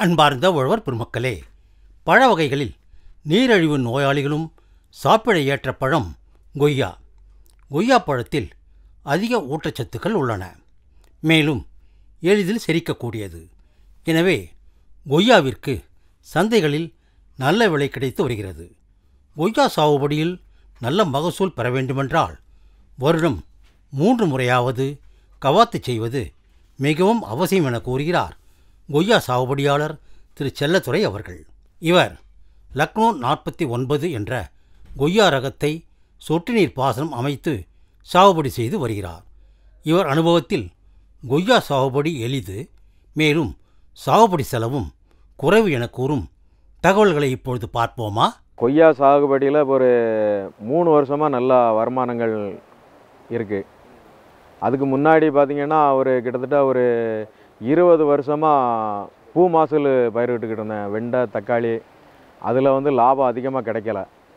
அன்பார்ந்த உழவர் பெருமக்களே பழ வகைகளில் நீரிழிவு நோயாளிகளும் சாப்பிட ஏற்ற பழம் கொய்யா கொய்யா பழத்தில் அதிக ஊட்டச்சத்துக்கள் உள்ளன மேலும் எளிதில் செரிக்கக்கூடியது எனவே கொய்யாவிற்கு சந்தைகளில் நல்ல விலை கிடைத்து வருகிறது கொய்யா சாகுபடியில் நல்ல மகசூல் பெற வேண்டுமென்றால் வருடம் மூன்று முறையாவது கவாத்து செய்வது மிகவும் அவசியம் என கூறுகிறார் கொய்யா சாகுபடியாளர் திரு செல்லத்துறை அவர்கள் இவர் லக்னோ நாற்பத்தி ஒன்பது என்ற கொய்யா ரகத்தை சொட்டு நீர் பாசனம் அமைத்து சாகுபடி செய்து வருகிறார் இவர் அனுபவத்தில் கொய்யா சாகுபடி எளிது மேலும் சாகுபடி செலவும் குறைவு என கூறும் தகவல்களை இப்பொழுது பார்ப்போமா கொய்யா சாகுபடியில் ஒரு மூணு வருஷமாக நல்லா வருமானங்கள் இருக்குது அதுக்கு முன்னாடி பார்த்திங்கன்னா ஒரு கிட்டத்தட்ட ஒரு இருபது வருஷமாக பூ மாசல் பயிரிட்டுக்கிட்டு இருந்தேன் வெண்டை தக்காளி அதில் வந்து லாபம் அதிகமாக கிடைக்கல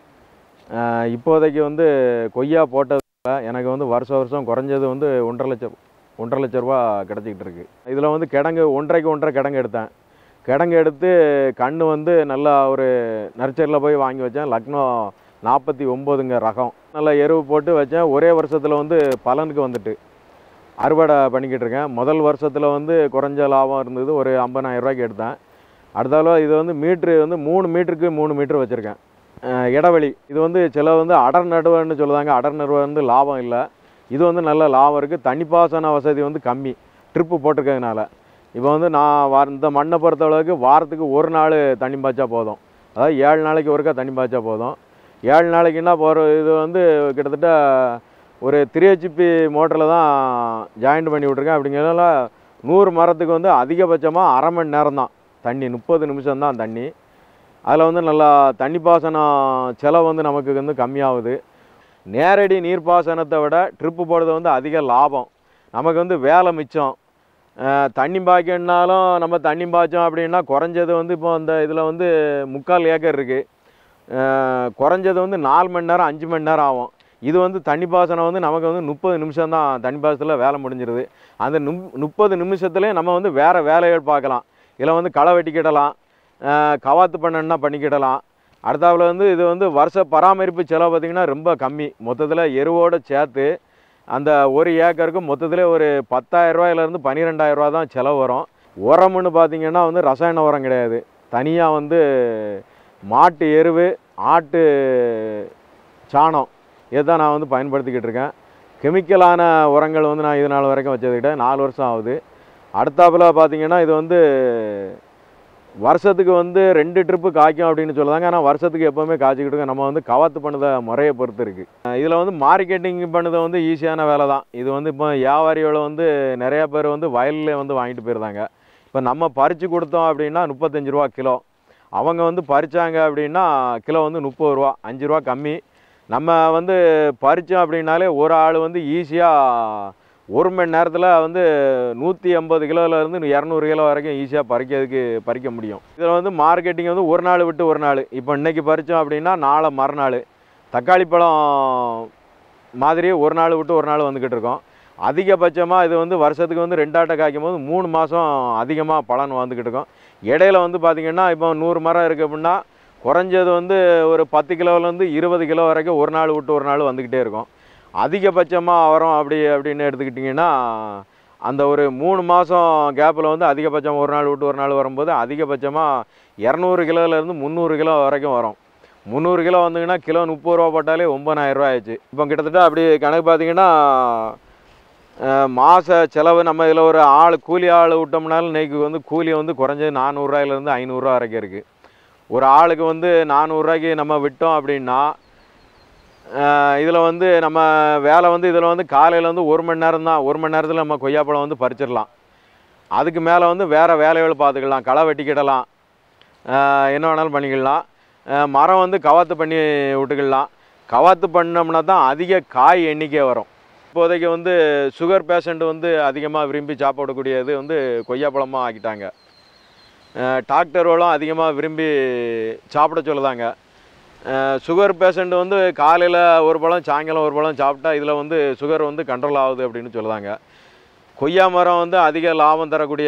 அஹ் இப்போதைக்கு வந்து கொய்யா போட்டதில் எனக்கு வந்து வருஷம் வருஷம் குறைஞ்சது வந்து ஒன்றரை லட்சம் ஒன்றரை லட்ச ரூபா கிடச்சிக்கிட்டு இருக்கு இதில் வந்து கிடங்கு ஒன்றரைக்கு ஒன்றரை கிடங்கு எடுத்தேன் கிடங்கு எடுத்து கன்று வந்து நல்லா ஒரு நர்சரியில் போய் வாங்கி வச்சேன் லக்னோ நாற்பத்தி ஒம்போதுங்க ரகம் நல்லா எருவு போட்டு வச்சேன் ஒரே வருஷத்தில் வந்து பலனுக்கு வந்துட்டு அறுவடை பண்ணிக்கிட்டு இருக்கேன் முதல் வருஷத்தில் வந்து குறைஞ்ச லாபம் இருந்தது ஒரு 50000 ரூபாய்க்கு எடுத்தேன் அடுத்தால இது வந்து மீட்ரு வந்து மூணு மீட்டருக்கு மூணு மீட்ரு வச்சுருக்கேன் அஹ் இடைவெளி இது வந்து சில வந்து அடர் நடுவன்னு சொல்லுவாங்க அடர் நடுவ வந்து லாபம் இல்லை இது வந்து நல்ல லாபம் இருக்குது தண்ணிப்பாசன வசதி வந்து கம்மி ட்ரிப்பு போட்டிருக்கிறதுனால இப்போ வந்து நான் வா- இந்த மண்ணை பொறுத்தளவுக்கு வாரத்துக்கு ஒரு நாள் தண்ணி பாய்ச்சா போதும் அதாவது ஏழு நாளைக்கு ஒருக்கா தண்ணி பாய்ச்சா போதும் ஏழு நாளைக்குன்னா போகிற இது வந்து கிட்டத்தட்ட ஒரு த்ரீ ஹெச்பி மோட்டரில் தான் ஜாயிண்ட் பண்ணி விட்ருக்கேன் அப்படிங்கிறதுனால நூறு மரத்துக்கு வந்து அதிகபட்சமாக அரை மணி நேரம் தான் தண்ணி முப்பது நிமிஷம் தான் தண்ணி அதில் வந்து நல்லா தண்ணி பாசனம் செலவு வந்து நமக்கு வந்து கம்மியாகுது நேரடி நீர்ப்பாசனத்தை விட ட்ரிப்பு போடுறது வந்து அதிக லாபம் நமக்கு வந்து வேலை மிச்சம் அஹ் தண்ணி பாய்க்கணுனாலும் நம்ம தண்ணி பாய்ச்சோம் அப்படின்னா குறைஞ்சது வந்து இப்போ அந்த இதில் வந்து முக்கால் ஏக்கர் இருக்குது குறைஞ்சது வந்து நாலு மணி நேரம் அஞ்சு மணி நேரம் ஆகும் இது வந்து தண்ணி பாசனம் வந்து நமக்கு வந்து முப்பது நிமிஷம் தான் தண்ணி பாசனத்தில் வேலை முடிஞ்சிருது அந்த நுப் முப்பது நிமிஷத்துலேயே நம்ம வந்து வேறு வேலைகள் பார்க்கலாம் இதில் வந்து களை வெட்டிக்கிடலாம் அஹ் கவாத்து பண்ணணுன்னா பண்ணிக்கிடலாம் அடுத்தாப்புல வந்து இது வந்து வருஷ பராமரிப்பு செலவு பார்த்திங்கன்னா ரொம்ப கம்மி மொத்தத்தில் எருவோடு சேர்த்து அந்த ஒரு ஏக்கருக்கு மொத்தத்தில் ஒரு பத்தாயிரரூவாயிலேருந்து பன்னிரெண்டாயிரரூவா தான் செலவு வரும் உரம்னு பார்த்தீங்கன்னா வந்து ரசாயன உரம் கிடையாது தனியாக வந்து மாட்டு எருவு ஆட்டு சாணம் இதுதான் நான் வந்து பயன்படுத்திக்கிட்டு இருக்கேன் கெமிக்கலான உரங்கள் வந்து நான் இது நாள் வரைக்கும் வச்சதுக்கிட்ட நாலு வருஷம் ஆகுது அடுத்தாப்புல பார்த்தீங்கன்னா இது வந்து வருஷத்துக்கு வந்து ரெண்டு ட்ரிப்பு காய்க்கும் அப்படின்னு சொல்லுவாங்க ஆனால் வருஷத்துக்கு எப்போவுமே காய்ச்சிக்கிட்டு இருக்கோம் நம்ம வந்து கவாத்து பண்ணுத முறையை பொறுத்து இருக்குது இதில் வந்து மார்க்கெட்டிங் பண்ணது வந்து ஈஸியான வேலை தான் இது வந்து இப்போ வியாபாரிகளை வந்து நிறையா பேர் வந்து வயல்லே வந்து வாங்கிட்டு போயிருந்தாங்க இப்போ நம்ம பறித்து கொடுத்தோம் அப்படின்னா முப்பத்தஞ்சு ரூபா கிலோ அவங்க வந்து பறிச்சாங்க அப்படின்னா கிலோ வந்து முப்பது ரூபா அஞ்சு ரூபா கம்மி நம்ம வந்து பறித்தோம் அப்படின்னாலே ஒரு ஆள் வந்து ஈஸியாக ஒரு மணி நேரத்தில் வந்து நூற்றி ஐம்பது கிலோலேருந்து இரநூறு கிலோ வரைக்கும் ஈஸியாக பறிக்கிறதுக்கு பறிக்க முடியும் இதில் வந்து மார்க்கெட்டிங் வந்து ஒரு நாள் விட்டு ஒரு நாள் இப்போ இன்னைக்கு பறித்தோம் அப்படின்னா நாளை மறுநாள் தக்காளி பழம் மாதிரி ஒரு நாள் விட்டு ஒரு நாள் வந்துக்கிட்டு இருக்கோம் அதிகபட்சமாக இது வந்து வருஷத்துக்கு வந்து ரெண்டாட்டை காய்க்கும் போது மூணு மாதம் அதிகமாக பலன் வந்துக்கிட்டு இருக்கோம் இடையில வந்து பார்த்திங்கன்னா இப்போ நூறு மரம் இருக்குது அப்படின்னா குறைஞ்சது வந்து ஒரு பத்து கிலோலேருந்து இருபது கிலோ வரைக்கும் ஒரு நாள் விட்டு ஒரு நாள் வந்துக்கிட்டே இருக்கும் அதிகபட்சமாக வரும் அப்படி அப்படின்னு எடுத்துக்கிட்டிங்கன்னா அந்த ஒரு மூணு மாதம் கேப்பில் வந்து அதிகபட்சம் ஒரு நாள் விட்டு ஒரு நாள் வரும்போது அதிகபட்சமாக இரநூறு கிலோலேருந்து முந்நூறு கிலோ வரைக்கும் வரும் முந்நூறு கிலோ வந்தீங்கன்னா கிலோ முப்பது ரூபா போட்டாலே ஒம்பதாயிரம் ரூபா ஆயிடுச்சு இப்போ கிட்டத்தட்ட அப்படி கணக்கு பார்த்தீங்கன்னா அஹ், மாச செலவு நம்ம இதில் ஒரு ஆள் கூலி ஆள் விட்டோம்னாலும் இன்னைக்கு வந்து கூலி வந்து குறைஞ்சது நானூறுரூவாயிலேருந்து ஐநூறுரூவா வரைக்கும் இருக்குது ஒரு ஆளுக்கு வந்து நானூறுரூவாய்க்கு நம்ம விட்டோம் அப்படின்னா இதில் வந்து நம்ம வேலை வந்து இதில் வந்து காலையில் வந்து ஒரு மணி நேரம் தான் ஒரு மணி நேரத்தில் நம்ம கொய்யாப்பழம் வந்து பறிச்சிடலாம் அதுக்கு மேலே வந்து வேறு வேலைகள் பார்த்துக்கலாம் களை வெட்டிக்கிடலாம் அஹ் என்ன வேணாலும் பண்ணிக்கலாம் அஹ் மரம் வந்து கவாத்து பண்ணி விட்டுக்கலாம் கவாத்து பண்ணோம்னா தான் அதிக காய் எண்ணிக்கை வரும் இப்போதைக்கு வந்து சுகர் பேஷண்ட் வந்து அதிகமாக விரும்பி சாப்பிடக்கூடியது வந்து கொய்யாப்பழமாக ஆக்கிட்டாங்க அஹ் டாக்டர்களும் அதிகமாக விரும்பி சாப்பிட சொல்லுதாங்க சுகர் பேஷண்ட் வந்து காலையில் ஒரு பழம் சாயங்காலம் ஒரு பழம் சாப்பிட்டா இதில் வந்து சுகர் வந்து கண்ட்ரோல் ஆகுது அப்படின்னு சொல்லுதாங்க கொய்யா மரம் வந்து அதிக லாபம் தரக்கூடிய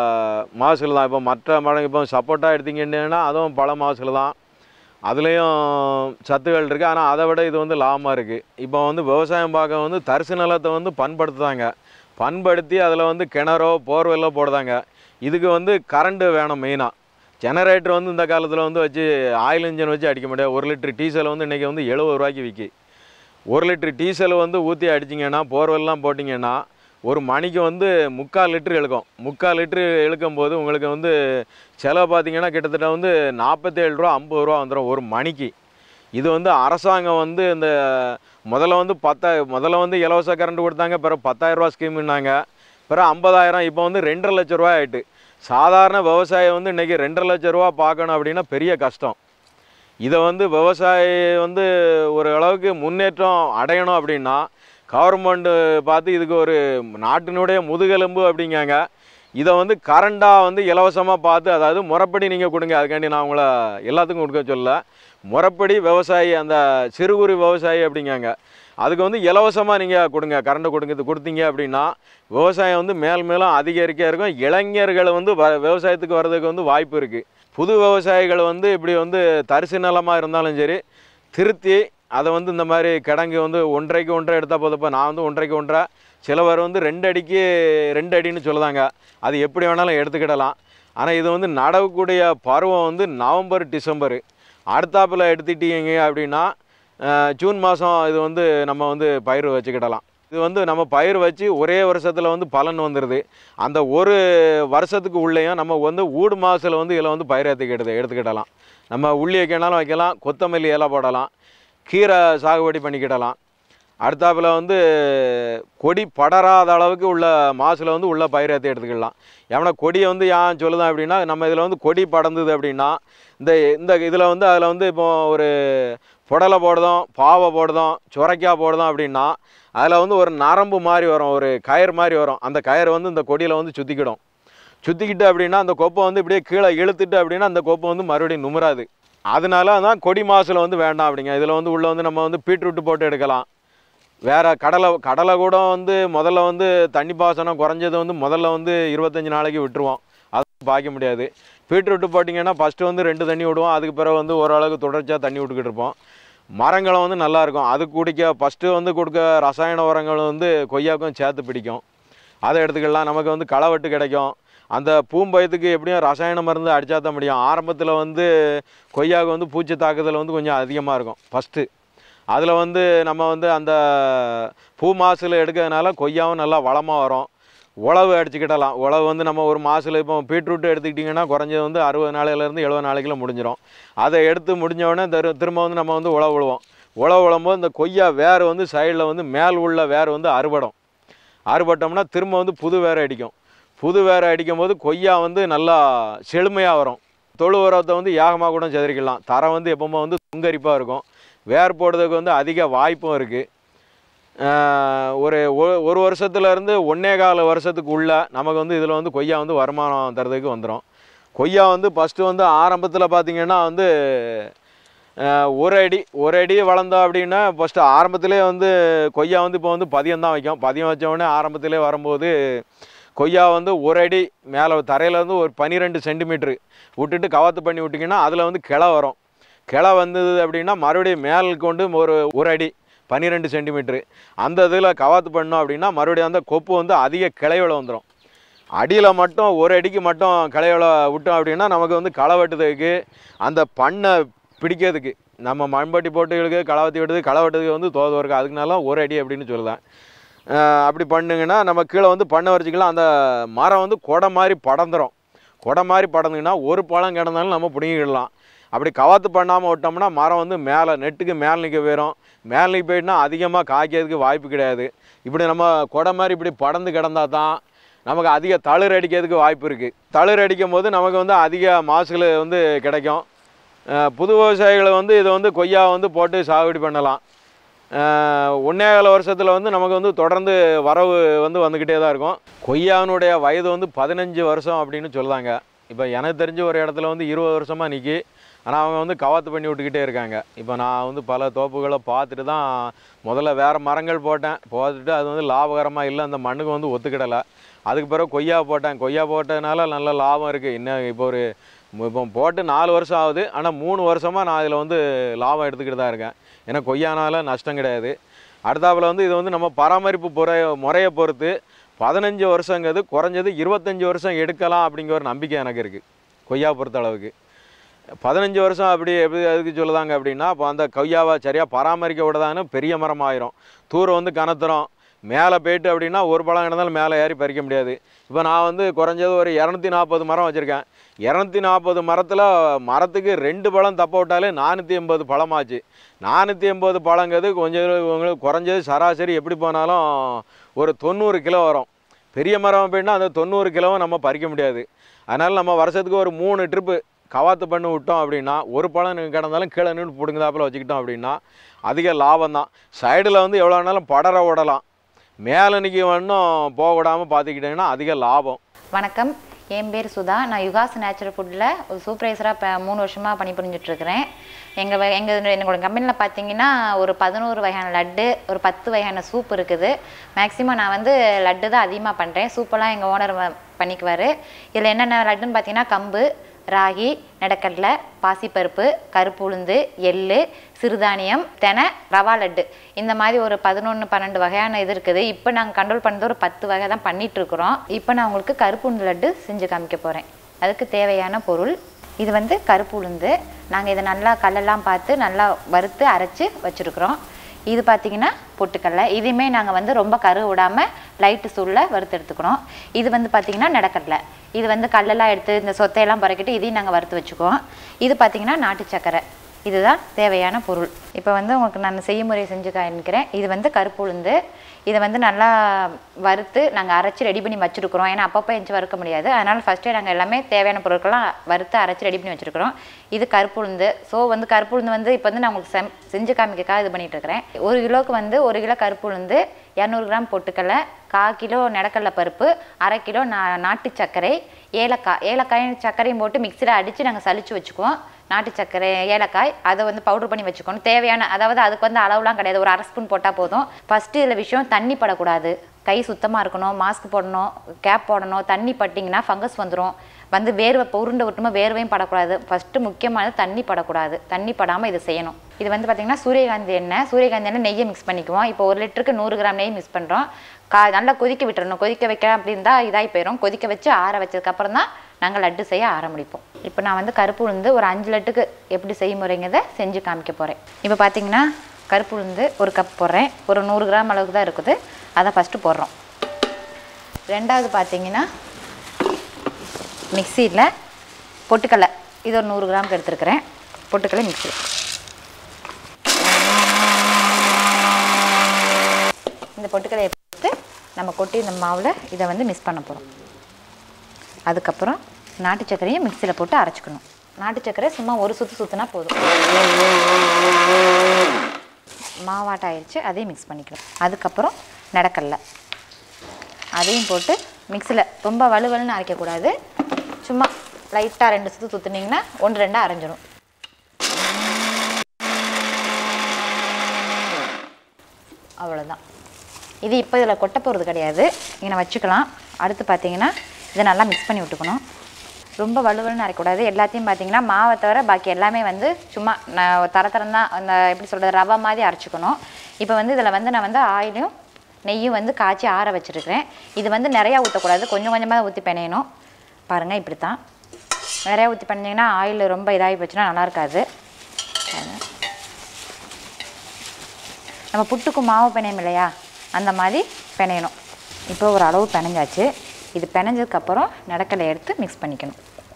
மகசூல் தான் இப்போ மற்ற மரம் இப்போ சப்போட்டா எடுத்தீங்கன்னா அதுவும் பழ மகசூல் தான் அதுலேயும் சத்துகள் இருக்குது ஆனால் அதை விட இது வந்து லாபமாக இருக்குது இப்போ வந்து விவசாயம் பார்க்க வந்து தரிசு நிலத்தை வந்து பண்படுத்துதாங்க பண்படுத்தி அதில் வந்து கிணறோ போர்வெல்லோ போடுதாங்க இதுக்கு வந்து கரண்ட்டு வேணும் மெயினாக ஜெனரேட்டர் வந்து இந்த காலத்தில் வந்து வச்சு ஆயில் இன்ஜின் வச்சு அடிக்க முடியாது ஒரு லிட்டர் டீசல் வந்து இன்றைக்கி வந்து எழுபது ரூபாய்க்கு விற்கி ஒரு லிட்டர் டீசல் வந்து ஊற்றி அடிச்சிங்கன்னா போர்வெல்லாம் போட்டிங்கன்னா ஒரு மணிக்கு வந்து முக்கால் லிட்டர் இழுக்கும் முக்கால் லிட்டரு இழுக்கும் போது உங்களுக்கு வந்து செலவு பார்த்தீங்கன்னா கிட்டத்தட்ட வந்து நாற்பத்தேழு ரூபா ஐம்பது ரூபா வந்துடும் ஒரு மணிக்கு இது வந்து அரசாங்கம் வந்து இந்த முதல்ல வந்து பத்தா முதல்ல வந்து இலவச கரண்ட் கொடுத்தாங்க பிறகு பத்தாயிரரூவா ஸ்கீம்னாங்க பிறகு ஐம்பதாயிரம் இப்போ வந்து ரெண்டரை லட்ச ரூபா ஆயிட்டு சாதாரண விவசாயம் வந்து இன்றைக்கி ரெண்டரை லட்ச ரூபா பார்க்கணும் அப்படின்னா பெரிய கஷ்டம் இதை வந்து விவசாயி வந்து ஒரு அளவுக்கு முன்னேற்றம் அடையணும் அப்படின்னா கவர்மெண்ட்டு பார்த்து இதுக்கு ஒரு நாட்டினுடைய முதுகெலும்பு அப்படிங்காங்க இதை வந்து கரண்டாக வந்து இலவசமாக பார்த்து அதாவது முறைப்படி நீங்கள் கொடுங்க அதுக்காண்டி நான் உங்களை எல்லாத்துக்கும் கொடுக்க சொல்ல முறைப்படி விவசாயி அந்த சிறு குறு விவசாயி அப்படிங்காங்க அதுக்கு வந்து இலவசமாக நீங்கள் கொடுங்க கரண்ட்டு கொடுங்க இது கொடுத்தீங்க அப்படின்னா விவசாயம் வந்து மேல் மேலும் அதிகரிக்க இருக்கும் இளைஞர்கள் வந்து வ விவசாயத்துக்கு வர்றதுக்கு வந்து வாய்ப்பு இருக்குது புது விவசாயிகள் வந்து இப்படி வந்து தரிசு நிலமாக இருந்தாலும் சரி திருத்தி அதை வந்து இந்த மாதிரி கிடங்கு வந்து ஒன்றரைக்கு ஒன்றரை எடுத்தால் போதப்போ நான் வந்து ஒன்றரைக்கு ஒன்றரை சிலவர் வந்து ரெண்டு அடிக்கு ரெண்டு அடின்னு சொல்லுதாங்க அது எப்படி வேணாலும் எடுத்துக்கிடலாம் ஆனால் இது வந்து நடக்கக்கூடிய பருவம் வந்து நவம்பர் டிசம்பர் அடுத்தாப்பில் எடுத்துட்டீங்க அப்படின்னா அஹ், ஜூன் மாதம் இது வந்து நம்ம வந்து பயிர் வச்சுக்கிடலாம் இது வந்து நம்ம பயிர் வச்சு ஒரே வருஷத்தில் வந்து பலன் வந்துடுது அந்த ஒரு வருஷத்துக்கு உள்ளேயும் நம்ம வந்து ஊடு மாதத்தில் வந்து இதில் வந்து பயிர் ஏற்றுக்கிடுது எடுத்துக்கிடலாம் நம்ம உள்ளி வைக்கனாலும் வைக்கலாம் கொத்தமல்லி இலை போடலாம் கீரை சாகுபடி பண்ணிக்கிடலாம் அடுத்தாப்புல வந்து கொடி படராத அளவுக்கு உள்ள மாசில் வந்து உள்ள பயிர் ஏற்றி எடுத்துக்கலாம் ஏன்னா கொடியை வந்து ஏன் சொல்லுதான் அப்படின்னா நம்ம இதில் வந்து கொடி படர்ந்தது அப்படின்னா இந்த இந்த இதில் வந்து அதில் வந்து இப்போ ஒரு புடலை போடுதோம் பாவை போடுதோம் சுரைக்காய் போடுதோம் அப்படின்னா அதில் வந்து ஒரு நரம்பு மாதிரி வரும் ஒரு கயிறு மாதிரி வரும் அந்த கயிறு வந்து இந்த கொடியில் வந்து சுற்றிக்கிடும் சுற்றிக்கிட்டு அப்படின்னா அந்த கொப்பை வந்து இப்படியே கீழே இழுத்துட்டு அப்படின்னா அந்த கொப்பை வந்து மறுபடியும் நுமராது அதனால தான் கொடி மாசில் வந்து வேண்டாம் அப்படிங்க இதில் வந்து உள்ளே வந்து நம்ம வந்து பீட்ரூட்டு போட்டு எடுக்கலாம் வேறு கடலை கடலை கூட வந்து முதல்ல வந்து தண்ணி பாசனம் குறைஞ்சது வந்து முதல்ல வந்து இருபத்தஞ்சி நாளைக்கு விட்டுருவோம் அது பாய்க்க முடியாது பீட்ரூட்டு போட்டிங்கன்னா ஃபஸ்ட்டு வந்து ரெண்டு தண்ணி விடுவோம் அதுக்கு பிறகு வந்து ஓரளவுக்கு தொடர்ச்சியாக தண்ணி விட்டுக்கிட்டு இருப்போம் மரங்களும் வந்து நல்லா இருக்கும் அது குடிக்க ஃபஸ்ட்டு வந்து கொடுக்க ரசாயன உரங்கள் வந்து கொய்யாக்கும் சேர்த்து பிடிக்கும் அதை எடுத்துக்கலாம் நமக்கு வந்து களவெட்டு கிடைக்கும் அந்த பூம்பயத்துக்கு எப்படியும் ரசாயன மருந்து அடித்தா தான் முடியும் ஆரம்பத்தில் வந்து கொய்யாவுக்கு வந்து பூச்சி தாக்குதல் வந்து கொஞ்சம் அதிகமாக இருக்கும் ஃபஸ்ட்டு அதில் வந்து நம்ம வந்து அந்த பூ மாசில் எடுக்கிறதுனால கொய்யாவும் நல்லா வளமாக வரும் உழவு அடிச்சுக்கிடலாம் உழவு வந்து நம்ம ஒரு மாசில் இப்போ பீட்ரூட் எடுத்துக்கிட்டிங்கன்னா குறைஞ்சது வந்து அறுபது நாளையிலேருந்து எழுபது நாளைக்குள்ள முடிஞ்சிடும் அதை எடுத்து முடிஞ்ச உடனே திரு திரும்ப வந்து நம்ம வந்து உழவு விழுவோம் உழவு விழும்போது இந்த கொய்யா வேர் வந்து சைடில் வந்து மேல் உள்ள வேர் வந்து அறுபடும் அறுபட்டோம்னா திரும்ப வந்து புது வேர் அடிக்கும் புது வேர் அடிக்கும் போது கொய்யா வந்து நல்லா செழுமையாக வரும் தொழு உரத்தை வந்து ஏகமாக கூட செதறிக்கலாம் தரம் வந்து எப்பவுமே வந்து சுங்கரிப்பாக இருக்கும் வேர் போடுறதுக்கு வந்து அதிக வாய்ப்பும் இருக்குது ஒரு ஒ- ஒரு வருஷத்துலேருந்து ஒன்னே கால வருஷத்துக்கு உள்ள நமக்கு வந்து இதில் வந்து கொய்யா வந்து வருமானம் தரதுக்கு வந்துடும் கொய்யா வந்து ஃபஸ்ட்டு வந்து ஆரம்பத்தில் பார்த்திங்கன்னா வந்து அஹ், ஒரு அடி ஒரு அடி வளர்ந்தோம் அப்படின்னா ஃபஸ்ட்டு ஆரம்பத்திலே வந்து கொய்யா வந்து இப்போ வந்து பதியம் தான் வைக்கும் பதியம் வச்ச உடனே ஆரம்பத்திலே வரும்போது கொய்யா வந்து ஒரு அடி மேலே தரையிலேருந்து ஒரு பன்னிரெண்டு சென்டிமீட்ரு விட்டுட்டு கவாத்து பண்ணி விட்டிங்கன்னா அதில் வந்து கிளை வரும் கிளை வந்தது அப்படின்னா மறுபடியும் மேல் கொண்டு ஒரு ஒரு அடி பன்னிரெண்டு சென்டிமீட்ரு அந்த இதில் கவாத்து பண்ணோம் அப்படின்னா மறுபடியும் அந்த கொப்பு வந்து அதிக கிளையோட வந்துடும் அடியில் மட்டும் ஒரு அடிக்கு மட்டும் கிளையோட விட்டோம் அப்படின்னா நமக்கு வந்து களை வெட்டுறதுக்கு அந்த பண்ணை பிடிக்கிறதுக்கு நம்ம மண்பட்டி போட்டு இழுக்கு களை வெட்டி விடுறது களை வெட்டுறதுக்கு வந்து தோது இருக்கு அதுக்குனால ஒரு அடி அப்படின்னு சொல்லுவேன் அஹ் அப்படி பண்ணுங்கன்னா நம்ம கீழே வந்து பண்ணை வரைச்சிக்கலாம் அந்த மரம் வந்து கொடை மாதிரி படந்துரும் கொடை மாதிரி படந்துங்கன்னா ஒரு பழம் கிடந்தாலும் நம்ம பிடுங்கிடலாம் அப்படி கவாத்து பண்ணாமல் விட்டோம்னா மரம் வந்து மேலே நெட்டுக்கு மேலே நிற்க போயிடும் மேலே நிற்க போயிட்டுனா அதிகமாக காய்க்கிறதுக்கு வாய்ப்பு கிடையாது இப்படி நம்ம கொடை மாதிரி இப்படி படந்து கிடந்தா தான் நமக்கு அதிக தளிர் அடிக்கிறதுக்கு வாய்ப்பு இருக்குது தளிர் அடிக்கும் போது நமக்கு வந்து அதிக மாசுகள் வந்து கிடைக்கும் அஹ் புது விவசாயிகளை வந்து இதை வந்து கொய்யா வந்து போட்டு சாகுபடி பண்ணலாம் அஹ் ஒன்னே கால வருஷத்தில் வந்து நமக்கு வந்து தொடர்ந்து வரவு வந்து வந்துக்கிட்டே தான் இருக்கும் கொய்யாவினுடைய வயது வந்து பதினஞ்சு வருஷம் அப்படின்னு சொல்லுதாங்க இப்போ எனக்கு தெரிஞ்ச ஒரு இடத்துல வந்து இருபது வருஷமாக நிற்கி ஆனால் அவங்க வந்து கவாத்து பண்ணி விட்டுக்கிட்டே இருக்காங்க இப்போ நான் வந்து பல தோப்புகளை பார்த்துட்டு தான் முதல்ல வேறு மரங்கள் போட்டேன் போட்டுட்டு அது வந்து லாபகரமாக இல்லை அந்த மண்ணுக்கு வந்து ஒத்துக்கிடலை அதுக்கு பிறகு கொய்யா போட்டேன் கொய்யா போட்டதுனால நல்ல லாபம் இருக்குது இன்னும் இப்போ ஒரு இப்போ போட்டு நாலு வருஷம் ஆகுது ஆனால் மூணு வருஷமாக நான் இதில் வந்து லாபம் எடுத்துக்கிட்டு தான் இருக்கேன் ஏன்னா கொய்யானால நஷ்டம் கிடையாது அடுத்தாப்புல வந்து இது வந்து நம்ம பராமரிப்பு முறை முறையை பொறுத்து பதினஞ்சு வருஷங்கிறது குறைஞ்சது இருபத்தஞ்சி வருஷம் எடுக்கலாம் அப்படிங்கிற ஒரு நம்பிக்கை எனக்கு இருக்குது கொய்யா பொறுத்த அளவுக்கு பதினஞ்சு வருஷம் அப்படி எப்படி எதுக்கு சொல்லுதாங்க அப்படின்னா இப்போ அந்த கொய்யாவை சரியாக பராமரிக்க விடதான்னு பெரிய மரம் ஆயிரும் தூரம் வந்து கனத்துறோம் மேலே போயிட்டு அப்படின்னா ஒரு பழம் இருந்தாலும் மேலே ஏறி பறிக்க முடியாது இப்போ நான் வந்து குறைஞ்சது ஒரு இரநூத்தி நாற்பது மரம் வச்சுருக்கேன் இரநூத்தி நாற்பது மரத்தில் மரத்துக்கு ரெண்டு பழம் தப்ப விட்டாலே நானூற்றி எண்பது பழமாச்சு நானூற்றி எண்பது பழங்கிறது கொஞ்சம் உங்களுக்கு குறைஞ்சது சராசரி எப்படி போனாலும் ஒரு தொண்ணூறு கிலோ வரும் பெரிய மரம் அப்படின்னா அந்த தொண்ணூறு கிலோவை நம்ம பறிக்க முடியாது அதனால் நம்ம வருஷத்துக்கு ஒரு மூணு ட்ரிப்பு கவாத்து பண்ணி விட்டோம் அப்படின்னா ஒரு பழம் நின்னு கிடந்தாலும் கீழே நின்று பிடுங்குதாப்பில் வச்சுக்கிட்டோம் அப்படின்னா அதிக லாபம் தான் சைடில் வந்து எவ்வளோ வேணாலும் படர விடலாம் மேலே நிற்க வேணும் போக விடாமல் பார்த்துக்கிட்டிங்கன்னா அதிக லாபம் வணக்கம் என் பேர் சுதா நான் யுகாஸ் நேச்சுரல் ஃபுட்டில் ஒரு சூப்பர்வைசராக இப்போ மூணு வருஷமாக பணி புரிஞ்சிட்ருக்கிறேன் எங்கள் எங்கள் என்னோட கம்பெனியில் பார்த்தீங்கன்னா ஒரு பதினோரு வகையான லட்டு ஒரு பத்து வகையான சூப் இருக்குது மேக்ஸிமம் நான் வந்து லட்டு தான் அதிகமாக பண்ணுறேன் சூப்பெல்லாம் எங்கள் ஓனர் பண்ணிக்குவார் இதில் என்னென்ன லட்டுன்னு பார்த்தீங்கன்னா கம்பு ராகி நடக்கடலை பாசிப்பருப்பு கருப்பு உளுந்து எள்ளு சிறுதானியம் தெனை ரவா லட்டு இந்த மாதிரி ஒரு பதினொன்று பன்னெண்டு வகையான இது இருக்குது இப்போ நாங்கள் கண்ட்ரோல் பண்ணது ஒரு பத்து வகை தான் பண்ணிட்டு இருக்கிறோம் இப்போ நான் உங்களுக்கு கருப்பு உளுந்து லட்டு செஞ்சு காமிக்க போகிறேன் அதுக்கு தேவையான பொருள் இது வந்து கருப்பு உளுந்து நாங்கள் இதை நல்லா கல்லெல்லாம் பார்த்து நல்லா வறுத்து அரைச்சி வச்சுருக்குறோம் இது பார்த்தீங்கன்னா பொட்டுக்கடலை இதையுமே நாங்கள் வந்து ரொம்ப கரு விடாமல் லைட்டு சூடில் வறுத்து எடுத்துக்கிறோம் இது வந்து பார்த்தீங்கன்னா நடக்கடலை இது வந்து கல்லெல்லாம் எடுத்து இந்த சொத்தையெல்லாம் பறக்கிட்டு இதையும் நாங்கள் வறுத்து வச்சுக்குவோம் இது பார்த்தீங்கன்னா நாட்டு சக்கரை இதுதான் தேவையான பொருள் இப்போ வந்து உங்களுக்கு நான் செய்முறை செஞ்சு காமிக்கிறேன் இது வந்து கருப்பு உளுந்து இதை வந்து நல்லா வறுத்து நாங்கள் அரைச்சி ரெடி பண்ணி வச்சுருக்குறோம் ஏன்னா அப்பப்போ எஞ்சி வறுக்க முடியாது அதனால் ஃபஸ்ட்டே நாங்கள் எல்லாமே தேவையான பொருட்கள்லாம் வறுத்து அரைச்சி ரெடி பண்ணி வச்சுருக்குறோம் இது கருப்பு உளுந்து ஸோ வந்து கருப்பு உளுந்து வந்து இப்போ வந்து நான் உங்களுக்கு செம் செஞ்சு காமிக்கக்காக இது பண்ணிட்டு இருக்கிறேன் ஒரு கிலோவுக்கு வந்து ஒரு கிலோ கருப்பு உளுந்து இரநூறு கிராம் பொட்டுக்கடலை கால் கிலோ நிலக்கடலை பருப்பு அரை கிலோ நா நாட்டு சர்க்கரை ஏலக்காய் ஏலக்காயும் சர்க்கரையும் போட்டு மிக்சியில் அடித்து நாங்கள் சலிச்சு வச்சுக்குவோம் நாட்டு சர்க்கரை ஏலக்காய் அதை வந்து பவுடர் பண்ணி வச்சுக்கணும் தேவையான அதாவது அதுக்கு வந்து அளவுலாம் கிடையாது ஒரு அரை ஸ்பூன் போட்டால் போதும் ஃபஸ்ட்டு இதில் விஷயம் தண்ணி படக்கூடாது கை சுத்தமாக இருக்கணும் மாஸ்க் போடணும் கேப் போடணும் தண்ணி பட்டிங்கன்னா ஃபங்கஸ் வந்துடும் வந்து வேர்வை இப்போ உருண்டை விட்டுமா வேர்வையும் படக்கூடாது ஃபஸ்ட்டு முக்கியமானது தண்ணி படக்கூடாது தண்ணி படாமல் இது செய்யணும் இது வந்து பார்த்திங்கன்னா சூரியகாந்தி எண்ணெய் சூரியகாந்தி எண்ணெய் நெய்யை மிக்ஸ் பண்ணிக்குவோம் இப்போ ஒரு லிட்டருக்கு நூறு கிராம் நெய் மிக்ஸ் பண்ணுறோம் கா நல்லா கொதிக்க விட்டுறணும் கொதிக்க வைக்கலாம் அப்படி இருந்தால் இதாகி போயிடும் கொதிக்க வச்சு ஆற வச்சதுக்கப்புறம் தான் நாங்கள் லட்டு செய்ய ஆரம்பிப்போம் இப்போ நான் வந்து கருப்பு உளுந்து ஒரு அஞ்சு லட்டுக்கு எப்படி செய்முறைங்கிறத செஞ்சு காமிக்க போகிறேன் இப்போ பார்த்தீங்கன்னா கருப்பு உளுந்து ஒரு கப் போடுறேன் ஒரு நூறு கிராம் அளவுக்கு தான் இருக்குது அதை ஃபஸ்ட்டு போடுறோம் ரெண்டாவது பார்த்தீங்கன்னா மிக்சியில் பொட்டுக்கடலை இது ஒரு நூறு கிராமுக்கு எடுத்துருக்கிறேன் பொட்டுக்கடலை மிக்சி இந்த பொட்டுக்கடலையை போட்டு நம்ம கொட்டி இந்த மாவில் இதை வந்து மிக்ஸ் பண்ண போகிறோம் அதுக்கப்புறம் நாட்டு சர்க்கரையும் மிக்சியில் போட்டு அரைச்சிக்கணும் நாட்டு சர்க்கரை சும்மா ஒரு சுற்று சுற்றினா போதும் மாவாட்டம் ஆயிடுச்சு அதையும் மிக்ஸ் பண்ணிக்கணும் அதுக்கப்புறம் நடக்கடலை அதையும் போட்டு மிக்சியில் ரொம்ப வலுவலுன்னு அரைக்கக்கூடாது சும்மா லைட்டாக ரெண்டு சுற்று சுற்றுனீங்கன்னா ஒன்று ரெண்டாக அரைஞ்சிரும் அவ்வளோதான் இது இப்போ இதில் கொட்ட போகிறது கிடையாது இங்கே வச்சுக்கலாம் அடுத்து பார்த்தீங்கன்னா இதை நல்லா மிக்ஸ் பண்ணி விட்டுக்கணும் ரொம்ப வலுவலுன்னு அரைக்கூடாது எல்லாத்தையும் பார்த்தீங்கன்னா மாவை தவிர பாக்கி எல்லாமே வந்து சும்மா நான் தர தரம் தான் அந்த எப்படி சொல்கிறது ரவை மாதிரி அரைச்சிக்கணும் இப்போ வந்து இதில் வந்து நான் வந்து ஆயிலும் நெய்யும் வந்து காய்ச்சி ஆற வச்சுருக்கிறேன் இது வந்து நிறையா ஊற்றக்கூடாது கொஞ்சம் கொஞ்சமாக ஊற்றி பிணையணும் பாருங்கள் இப்படி தான் நிறையா ஊற்றி பண்ணிங்கன்னா ஆயில் ரொம்ப இதாகி போச்சுன்னா நல்லா இருக்காது நம்ம புட்டுக்கு மாவு பிணையும் இல்லையா அந்த மாதிரி பிணையணும் இப்போ ஒரு அளவு பிணைஞ்சாச்சு இது பிணைஞ்சதுக்கப்புறம் நடக்கலை எடுத்து மிக்ஸ் பண்ணிக்கணும்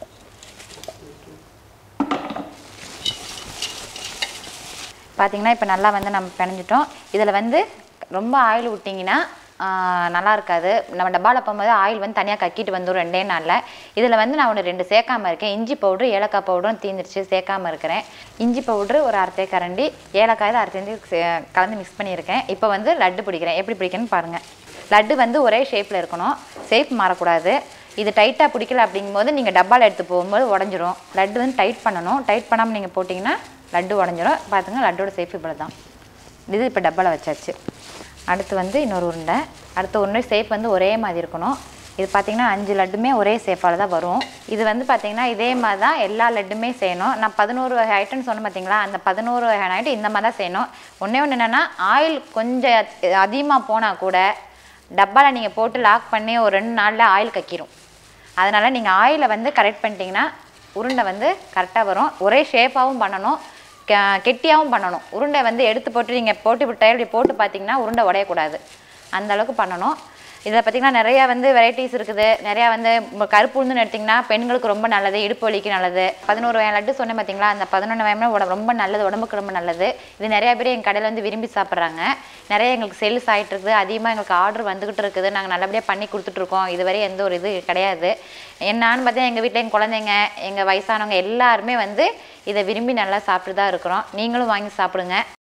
பார்த்தீங்கன்னா இப்போ நல்லா வந்து நம்ம பிணைஞ்சிட்டோம் இதில் வந்து ரொம்ப ஆயில் விட்டிங்கன்னா ஆஹ், நல்லா இருக்காது நம்ம டப்பாவில் போகும்போது ஆயில் வந்து தனியாக கக்கிட்டு வந்துடும் ரெண்டே நாளில் இதில் வந்து நான் ஒன்று ரெண்டு சேர்க்காம இருக்கேன் இஞ்சி பவுட்ரு ஏலக்காய் பவுடரும் தீந்துருச்சு சேர்க்காம இருக்கிறேன் இஞ்சி பவுட்ரு ஒரு அரை தேக்கரண்டி ஏலக்காய் தான் அரை தேந்தி கலந்து மிக்ஸ் பண்ணியிருக்கேன் இப்போ வந்து லட்டு பிடிக்கிறேன் எப்படி பிடிக்கணும்னு பாருங்கள் லட்டு வந்து ஒரே ஷேப்பில் இருக்கணும் ஷேப் மாறக்கூடாது இது டைட்டாக பிடிக்கல அப்படிங்கும்போது நீங்கள் டப்பாவில் எடுத்து போகும்போது உடஞ்சிரும் லட்டு வந்து டைட் பண்ணணும் டைட் பண்ணாமல் நீங்கள் போட்டிங்கன்னா லட்டு உடஞ்சிரும் பார்த்துங்க லட்டோட சேஃப் இவ்வளோ தான் இது இப்போ டப்பாவில் வச்சாச்சு அடுத்து வந்து இன்னொரு உருண்டை அடுத்த உருண்டை சேஃப் வந்து ஒரே மாதிரி இருக்கணும் இது பார்த்தீங்கன்னா அஞ்சு லட்டுமே ஒரே சேஃபால் தான் வரும் இது வந்து பார்த்தீங்கன்னா இதே மாதிரி தான் எல்லா லட்டுமே செய்யணும் நான் பதினோரு வகை ஐட்டம்னு சொன்னேன் பார்த்தீங்களா அந்த பதினோரு வகை ஐட்டம் இந்த மாதிரி தான் செய்யணும் ஒன்றே ஒன்று என்னென்னா ஆயில் கொஞ்சம் அதிகமாக போனால் கூட டப்பாவில் நீங்கள் போட்டு லாக் பண்ணி ஒரு ரெண்டு நாளில் ஆயில் கக்கிரும் அதனால் நீங்கள் ஆயிலை வந்து கரெக்ட் பண்ணிட்டீங்கன்னா உருண்டை வந்து கரெக்டாக வரும் ஒரே ஷேப்பாகவும் பண்ணணும் கெ- கெட்டியாகவும் பண்ணணும் உருண்டை வந்து எடுத்து போட்டு நீங்கள் போட்டு விட்டு இப்படி போட்டு பார்த்தீங்கன்னா உருண்டை உடையக்கூடாது அந்த அளவுக்கு பண்ணணும் இதில் பார்த்தீங்கன்னா நிறையா வந்து வெரைட்டிஸ் இருக்குது நிறையா வந்து இப்போ கருப்பு உளுந்துன்னு எடுத்திங்கன்னா பெண்களுக்கு ரொம்ப நல்லது இடுப்பு வலிக்கு நல்லது பதினோரு வகையான லட்டு சொன்னேன் பார்த்தீங்களா அந்த பதினொன்று வயமே ரொம்ப நல்லது உடம்புக்கு ரொம்ப நல்லது இது நிறையா பேர் எங்கள் கடையில் வந்து விரும்பி சாப்பிட்றாங்க நிறைய எங்களுக்கு சேல்ஸ் ஆகிட்டு இருக்குது அதிகமாக எங்களுக்கு ஆர்டர் வந்துக்கிட்டு இருக்குது நாங்கள் நல்லபடியாக பண்ணி கொடுத்துட்ருக்கோம் இதுவரை எந்த ஒரு இது கிடையாது என்னான்னு பார்த்தீங்கன்னா எங்கள் வீட்டில் எங்கள் குழந்தைங்க எங்கள் வயசானவங்க எல்லாருமே வந்து இதை விரும்பி நல்லா சாப்பிட்டு தான் இருக்கிறோம் நீங்களும் வாங்கி சாப்பிடுங்க